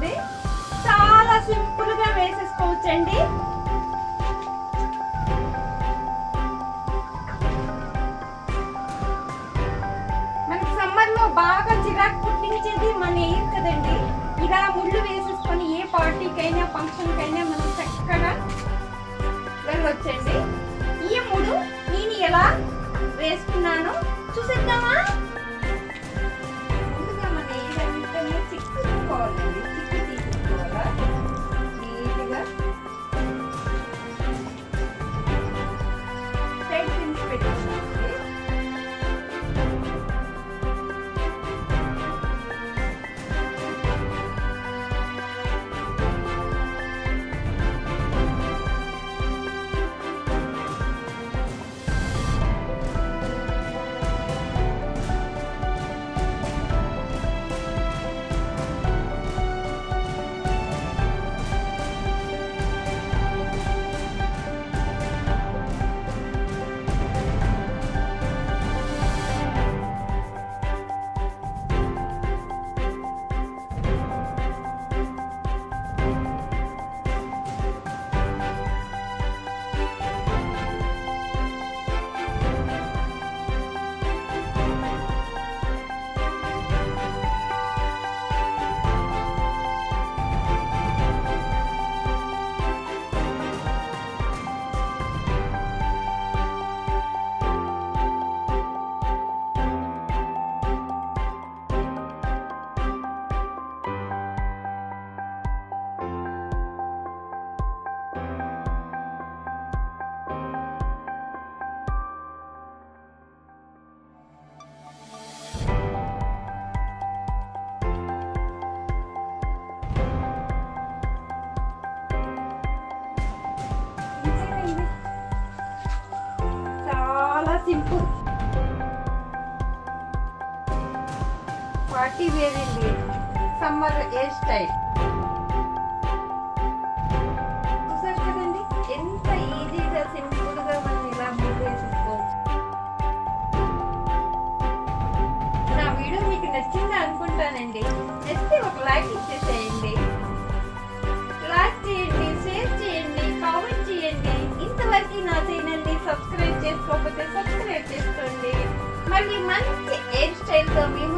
ఉంటుంది చాలా సింపుల్ గా వేసేసుకోవచ్చండి మనకి సమ్మర్ లో బాగా చిరాకు పుట్టించేది మన ఎయిర్ కదండి ఇలా ముళ్ళు వేసేసుకొని ఏ పార్టీకైనా ఫంక్షన్ కైనా మనం చక్కగా వెళ్ళొచ్చండి ఈ మూడు నేను ఎలా వేసుకున్నాను చూసేద్దామా ముందుగా మన ఏదంటే చిక్కు తీసుకోవాలండి చిక్కు తీసుకోవాలా నీట్గా సైడ్ పిన్స్ పెట్టుకోవాలి ఇంతేనండి. చాలా సింపుల్ పార్టీ వేర్ అండి సమ్మర్ హెయిర్ స్టైల్ చూసారు కదండి ఎంత ఈజీగా సింపుల్ గా మనం ఇలా ముందు వేసేసుకోవచ్చు నా వీడియో మీకు నచ్చింది అనుకుంటానండి నచ్చితే ఒక లైక్ ఇచ్చేసేయండి లైక్ చేయండి షేర్ చేయండి కామెంట్ చేయండి ఇంతవరకు నా ఛానల్ ని సబ్స్క్రైబ్ చేసుకోకపోతే సబ్స్క్రైబ్ చేసుకోండి మళ్ళీ మంచి హెయిర్ స్టైల్ తో మీ